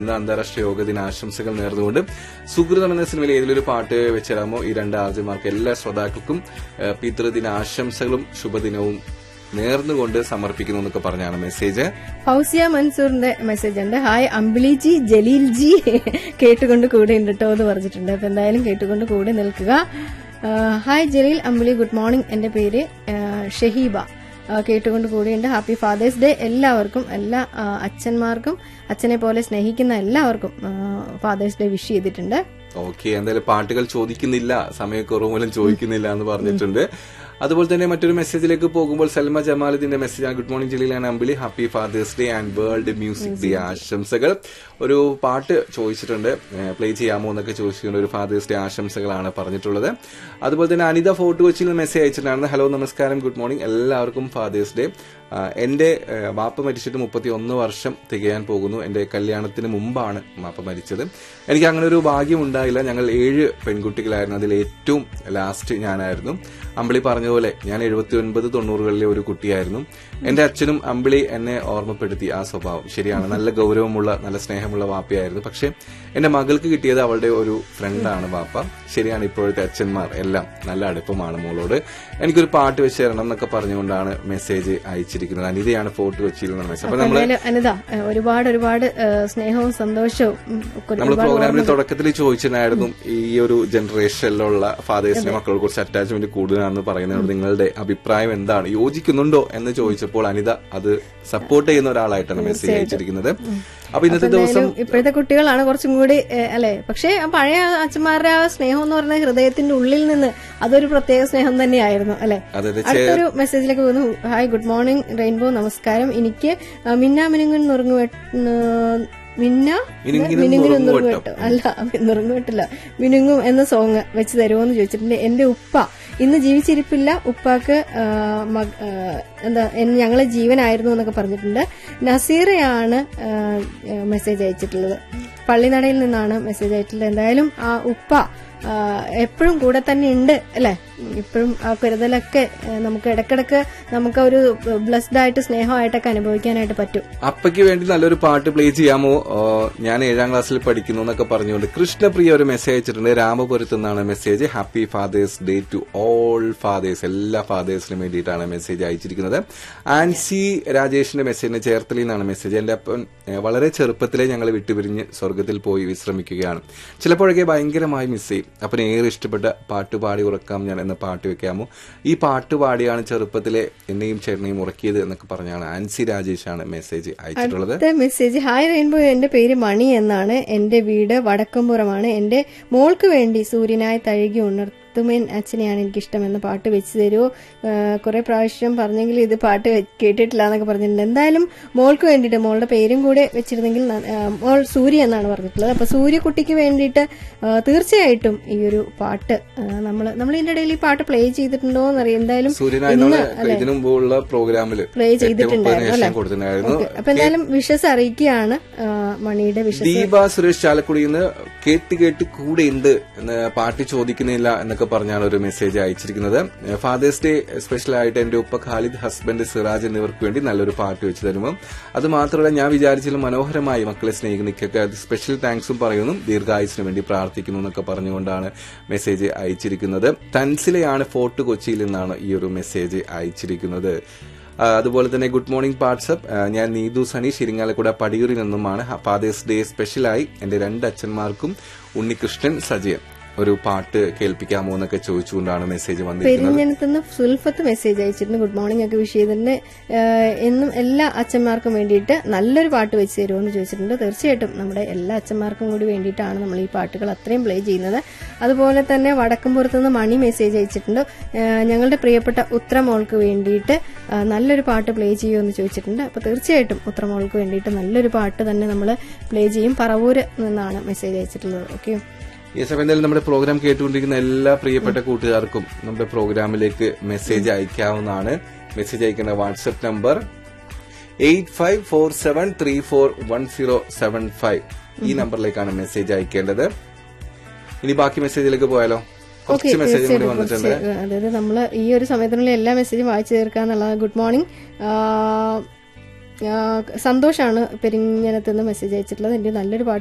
ഇന്ന് അന്താരാഷ്ട്ര യോഗ ദിനാശംസകൾ നേർന്നുകൊണ്ട് സുഹൃതം എന്ന സിനിമയിൽ ഏതിലൊരു പാട്ട് വെച്ചരാമോ ഈ രണ്ട് ആർജന്മാർക്ക് എല്ലാ ശ്രോതാക്കൾക്കും ഏഹ്, പിതൃദിന ആശംസകളും ശുഭദിനവും നേർന്നുകൊണ്ട് സമർപ്പിക്കുന്നു എന്നൊക്കെ പറഞ്ഞാണ് മെസ്സേജ് ഫൗസിയ മൻസൂറിന്റെ മെസ്സേജ് ഉണ്ട് ഹായ് അമ്പിളി ജി ജലീൽ ജി കേട്ടുകൊണ്ട് കൂടെ ഉണ്ട് കേട്ടോ എന്ന് പറഞ്ഞിട്ടുണ്ട് അപ്പൊ എന്തായാലും കേട്ടുകൊണ്ട് കൂടെ നിൽക്കുക ആ, hi Jaleel Ambili good morning എന്റെ പേര് ആ, ഷഹീബ ആ, കേട്ടുകൊണ്ട് കൂടെയുണ്ട് ഹാപ്പി ഫാദേഴ്സ് ഡേ എല്ലാവർക്കും എല്ലാ ആ, അച്ഛന്മാർക്കും അച്ഛനെ പോലെ സ്നേഹിക്കുന്ന എല്ലാവർക്കും ഫാദേഴ്സ് ഡേ വിഷ് ചെയ്തിട്ടുണ്ട് ഓക്കെ എന്തായാലും പാട്ടുകൾ ചോദിക്കുന്നില്ല സമയക്കുറവ് മൂലം ചോദിക്കുന്നില്ല എന്ന് പറഞ്ഞിട്ടുണ്ട് അതുപോലെ തന്നെ മറ്റൊരു മെസ്സേജിലേക്ക് പോകുമ്പോൾ സൽമ ജമാലുദ്ദീന്റെ message good morning Jaleel Ambili happy father's day and world music day ആശംസകൾ ഒരു പാട്ട് ചോദിച്ചിട്ടുണ്ട് പ്ലേ ചെയ്യാമോ എന്നൊക്കെ ചോദിച്ചിട്ടുണ്ട് ഒരു ഫാദേഴ്സ് ഡേ ആശംസകളാണ് പറഞ്ഞിട്ടുള്ളത് അതുപോലെ തന്നെ അനിത ഫോർട്ട് കൊച്ചിയിൽ നിന്ന് മെസ്സേജ് അയച്ചിട്ടുണ്ടായിരുന്നു ഹലോ നമസ്കാരം ഗുഡ് മോർണിംഗ് എല്ലാവർക്കും ഫാദേഴ്സ് ഡേ എന്റെ ആ, വാപ്പ മരിച്ചിട്ട് മുപ്പത്തി ഒന്ന് വർഷം തികയാൻ പോകുന്നു എന്റെ കല്യാണത്തിന് മുമ്പാണ് വാപ്പ മരിച്ചത് എനിക്ക് അങ്ങനെ ഒരു ഭാഗ്യം ഉണ്ടായില്ല ഞങ്ങൾ ഏഴ് പെൺകുട്ടികളായിരുന്നു അതിൽ ഏറ്റവും ലാസ്റ്റ് ഞാനായിരുന്നു അമ്പിളി പറഞ്ഞതുപോലെ ഞാൻ എഴുപത്തി ഒൻപത് തൊണ്ണൂറുകളിലെ ഒരു കുട്ടിയായിരുന്നു എന്റെ അച്ഛനും അമ്പിളി എന്നെ ഓർമ്മപ്പെടുത്തി ആ സ്വഭാവം ശരിയാണ് നല്ല ഗൗരവമുള്ള നല്ല സ്നേഹമുള്ള വാപ്പയായിരുന്നു പക്ഷെ എന്റെ മകൾക്ക് കിട്ടിയത് അവളുടെ ഒരു ഫ്രണ്ടാണ് വാപ്പ ശരിയാണ് ഇപ്പോഴത്തെ അച്ഛന്മാർ എല്ലാം നല്ല അടുപ്പമാണ് മോളോട് എനിക്കൊരു പാട്ട് വെച്ച് തരണം എന്നൊക്കെ പറഞ്ഞുകൊണ്ടാണ് മെസ്സേജ് അയച്ചിരിക്കുന്നത് അനിതയാണ് ഫോട്ടോ കൊച്ചിയിൽ നിന്ന് മെസ്സേജ് അപ്പൊ നമ്മള് എന്തായാലും അനിത ആ, ഒരുപാട് ഒരുപാട് ആ, സ്നേഹവും സന്തോഷവും ഉം, ഒക്കെ നമ്മൾ ഒരുപാട് പ്രോഗ്രാമിൽ തുടക്കത്തിൽ ചോദിച്ചിട്ടുണ്ടായിരുന്നു ഈ ഒരു ജനറേഷനിലുള്ള ഫാദേഴ്സിനെ മക്കളെ കുറിച്ച് അറ്റാച്ച്മെന്റ് കൂടുതലാണെന്ന് പറയുന്നത് നിങ്ങളുടെ അഭിപ്രായം എന്താണ് യോജിക്കുന്നുണ്ടോ എന്ന് ചോദിച്ചപ്പോൾ അനിത അത് സപ്പോർട്ട് ചെയ്യുന്ന ഒരാളായിട്ടാണ് മെസ്സേജ് അയച്ചിരിക്കുന്നത് അപ്പൊ ഇന്നത്തെ ദിവസം എന്തായാലും ഇപ്പോഴത്തെ കുട്ടികളാണ് കുറച്ചും കൂടി ഏഹ്, അല്ലെ പക്ഷേ ആ പഴയ അച്ഛന്മാരുടെ ആ സ്നേഹം എന്ന് പറയുന്നത് ഹൃദയത്തിന്റെ ഉള്ളിൽ നിന്ന് അതൊരു പ്രത്യേക സ്നേഹം തന്നെയായിരുന്നു അല്ലെ അതായത് അടുത്തൊരു മെസ്സേജിലേക്ക് പോകുന്നു ഹായ് ഗുഡ് മോർണിംഗ് റെയിൻബോ നമസ്കാരം എനിക്ക് ആ, മിന്ന മിനുങ്ങൻ നുറുങ്ങു മിന്ന മിനുങ്ങിനും മിനുങ്ങിനും നുറുങ്ങുവെട്ടം. നുറുങ്ങുവെട്ടം അല്ല നുറുങ്ങുവെട്ടില്ല മിനുങ്ങും എന്ന സോങ് വെച്ച് തരുമോ എന്ന് ചോദിച്ചിട്ടുണ്ട് എന്റെ ഉപ്പ ഇന്ന് ജീവിച്ചിരിപ്പില്ല ഉപ്പാക്ക് ആ, മക- ആ, എന്താ എൻ- ഞങ്ങളെ ജീവനായിരുന്നു എന്നൊക്കെ പറഞ്ഞിട്ടുണ്ട് നസീറയാണ് ആ, മെസ്സേജ് അയച്ചിട്ടുള്ളത് പള്ളിനടയിൽ നിന്നാണ് മെസ്സേജ് അയച്ചിട്ടുള്ളത് എന്തായാലും ആ ഉപ്പ ആ, എപ്പോഴും കൂടെ തന്നെ ഉണ്ട് അല്ലെ ഇപ്പോഴും ആ കരുതലൊക്കെ ആ, നമുക്ക് ഇടക്കിടക്ക് നമുക്ക് ഒരു ബ്ലസ്ഡ് ആയിട്ട് സ്നേഹമായിട്ടൊക്കെ അനുഭവിക്കാനായിട്ട് പറ്റും അപ്പയ്ക്ക് വേണ്ടി നല്ലൊരു പാട്ട് പ്ലേ ചെയ്യാമോ ഓ, ഞാൻ ഏഴാം ക്ലാസ്സിൽ പഠിക്കുന്നു എന്നൊക്കെ പറഞ്ഞുകൊണ്ട് കൃഷ്ണപ്രിയ ഒരു മെസ്സേജ് അയച്ചിട്ടുണ്ട് രാമപുരത്ത് നിന്നാണ് message happy father's day to all fathers എല്ലാ ഫാദേഴ്സിനും വേണ്ടിയിട്ടാണ് മെസ്സേജ് അയച്ചിരിക്കുന്നത് ആൻസി രാജേഷിന്റെ മെസ്സേജിന് ചേർത്തലിൽ നിന്നാണ് മെസ്സേജ് എന്റെ അപ്പൻ ഏ, വളരെ ചെറുപ്പത്തിലെ ഞങ്ങൾ വിട്ടുപിരിഞ്ഞ് സ്വർഗത്തിൽ പോയി വിശ്രമിക്കുകയാണ് ചിലപ്പോഴൊക്കെ ഭയങ്കരമായി മിസ് ചെയ്യും അപ്പന് ഏറെ ഇഷ്ടപ്പെട്ട പാട്ട് പാടി ഉറക്കാം ഞാൻ എന്ന പാട്ട് വെക്കാമോ ഈ പാട്ട് പാടിയാണ് ചെറുപ്പത്തിലെ എന്നെയും ചേട്ടനെയും ഉറക്കിയത് എന്നൊക്കെ പറഞ്ഞാണ് ആൻസി രാജേഷാണ് മെസ്സേജ് അയച്ചിട്ടുള്ളത് അടുത്ത മെസ്സേജ് ഹായ് റെയിൻബോ എന്റെ പേര് മണി എന്നാണ് എന്റെ വീട് വടക്കമ്പുറമാണ് എന്റെ മോൾക്ക് വേണ്ടി സൂര്യനായി തഴുകി ഉണർത്തുമേൻ അച്ഛനെയാണ് എനിക്കിഷ്ടം എന്ന പാട്ട് വെച്ച് തരുമോ കുറെ പ്രാവശ്യം പറഞ്ഞെങ്കിൽ ഇത് പാട്ട് വെ- കേട്ടിട്ടില്ല എന്നൊക്കെ പറഞ്ഞിട്ടുണ്ട് എന്തായാലും മോൾക്ക് വേണ്ടിയിട്ട് മോളുടെ പേരും കൂടെ വെച്ചിരുന്നെങ്കിൽ ന- ആ, മോൾ സൂര്യ എന്നാണ് പറഞ്ഞിട്ടുള്ളത് അപ്പൊ സൂര്യക്കുട്ടിക്ക് വേണ്ടിയിട്ട് ആ, തീർച്ചയായിട്ടും ഈ ഒരു പാട്ട് നമ്മൾ നമ്മൾ ഇതിന്റെ ഇടയിൽ ഈ പാട്ട് പ്ലേ ചെയ്തിട്ടുണ്ടോ എന്നറിയാം എന്തായാലും സൂര്യനായി ഇന്ന് നമ്മള് ഇതിനു മുമ്പുള്ള പ്രോഗ്രാമിൽ പ്ലേ ചെയ്തിട്ടുണ്ടായിരുന്നു അല്ലെ കൊടുത്തിട്ടുണ്ടായിരുന്നു ഓക്കെ. അപ്പൊ എന്തായാലും വിഷസ് അറിയിക്കുകയാണ് ആ, മണിയുടെ വിഷസ് ദീപ സുരേഷ് ചാലക്കുടിയിൽ നിന്ന് കേട്ട് കേട്ട് കൂടെ ഉണ്ട് എന്ന് പാട്ട് ചോദിക്കുന്നില്ല എന്നൊക്കെ പറഞ്ഞാണ് ഒരു മെസ്സേജ് അയച്ചിരിക്കുന്നത് ഫാദേഴ്സ് ഡേ സ്പെഷ്യൽ ആയിട്ട് എന്റെ ഉപ്പ ഖാലിദ് ഹസ്ബൻഡ് സിറാജ് എന്നിവർക്ക് വേണ്ടി നല്ലൊരു പാട്ട് വെച്ച് തരുമോ അത് മാത്രമല്ല ഞാൻ വിചാരിച്ചാലും മനോഹരമായി മക്കളെ സ്നേഹിക്കുന്നൊക്കെ അത് സ്പെഷ്യൽ താങ്ക്സും പറയുന്നു ദീർഘായുസിന് വേണ്ടി പ്രാർത്ഥിക്കുന്നു എന്നൊക്കെ പറഞ്ഞുകൊണ്ടാണ് മെസ്സേജ് അയച്ചിരിക്കുന്നത് തൻസിലയാണ് ഫോർട്ട് കൊച്ചിയിൽ നിന്നാണ് ഈ ഒരു മെസ്സേജ് അയച്ചിരിക്കുന്നത് ആ, അതുപോലെ തന്നെ ഗുഡ് മോർണിംഗ് വാട്സപ്പ് ഞാൻ നീതു സനി ശിരിങ്ങാലക്കുട പടിയൂരിൽ നിന്നുമാണ് ഫാദേഴ്സ് ഡേ സ്പെഷ്യലായി എന്റെ രണ്ട് അച്ഛന്മാർക്കും ഉണ്ണികൃഷ്ണൻ സജയൻ ഒരു പാട്ട് കേൾപ്പിക്കാമോ എന്നൊക്കെ ചോദിച്ചുകൊണ്ടാണ് മെസ്സേജ് വന്നിരിക്കുന്നത് പെരിഞ്ഞനത്തുനിന്ന് സുൽഫത്ത് മെസ്സേജ് അയച്ചിട്ടുണ്ട് ഗുഡ് മോർണിംഗ് ഒക്കെ വിഷ് ചെയ്തിട്ടുണ്ട് ഏഹ് എന്നും എല്ലാ അച്ഛന്മാർക്കും വേണ്ടിയിട്ട് നല്ലൊരു പാട്ട് വെച്ച് തരുമോ എന്ന് ചോദിച്ചിട്ടുണ്ട് തീർച്ചയായിട്ടും നമ്മുടെ എല്ലാ അച്ഛന്മാർക്കും കൂടി വേണ്ടിയിട്ടാണ് നമ്മൾ ഈ പാട്ടുകൾ അത്രയും പ്ലേ ചെയ്യുന്നത് അതുപോലെ തന്നെ വടക്കമ്പുറത്ത് നിന്ന് മണി മെസ്സേജ് അയച്ചിട്ടുണ്ട് ഏഹ് ഞങ്ങളുടെ പ്രിയപ്പെട്ട ഉത്രമോൾക്ക് വേണ്ടിയിട്ട് ഏഹ് നല്ലൊരു പാട്ട് പ്ലേ ചെയ്യുമോ എന്ന് ചോദിച്ചിട്ടുണ്ട് അപ്പൊ തീർച്ചയായിട്ടും ഉത്രമോൾക്ക് വേണ്ടിയിട്ട് നല്ലൊരു പാട്ട് തന്നെ നമ്മൾ പ്ലേ ചെയ്യും പറവൂര് നിന്നാണ് മെസ്സേജ് അയച്ചിട്ടുള്ളത് ഓക്കെ ഈ സമയം എന്തായാലും നമ്മുടെ പ്രോഗ്രാം കേട്ടുകൊണ്ടിരിക്കുന്ന എല്ലാ പ്രിയപ്പെട്ട കൂട്ടുകാർക്കും നമ്മുടെ പ്രോഗ്രാമിലേക്ക് മെസ്സേജ് അയക്കാവുന്നതാണ് മെസ്സേജ് അയക്കേണ്ട WhatsApp number eight five four seven three four one zero seven five ഈ നമ്പറിലേക്കാണ് മെസ്സേജ് അയക്കേണ്ടത് ഇനി ബാക്കി മെസ്സേജിലേക്ക് പോയാലോ ഓക്കെ കുറച്ച് മെസ്സേജ് കൂടി തീർച്ചയായിട്ടും വന്നിട്ടുണ്ട് കുറച്ച് അതായത് നമ്മൾ ഈ ഒരു സമയത്തിനുള്ളിൽ എല്ലാ മെസ്സേജും വായിച്ചു തീർക്കാന്നുള്ളത് ഗുഡ് മോർണിംഗ് ആ, സന്തോഷാണ് പെരിഞ്ഞനത്ത് നിന്ന് മെസ്സേജ് അയച്ചിട്ടുള്ളത് എൻ്റെ നല്ലൊരു പാട്ട്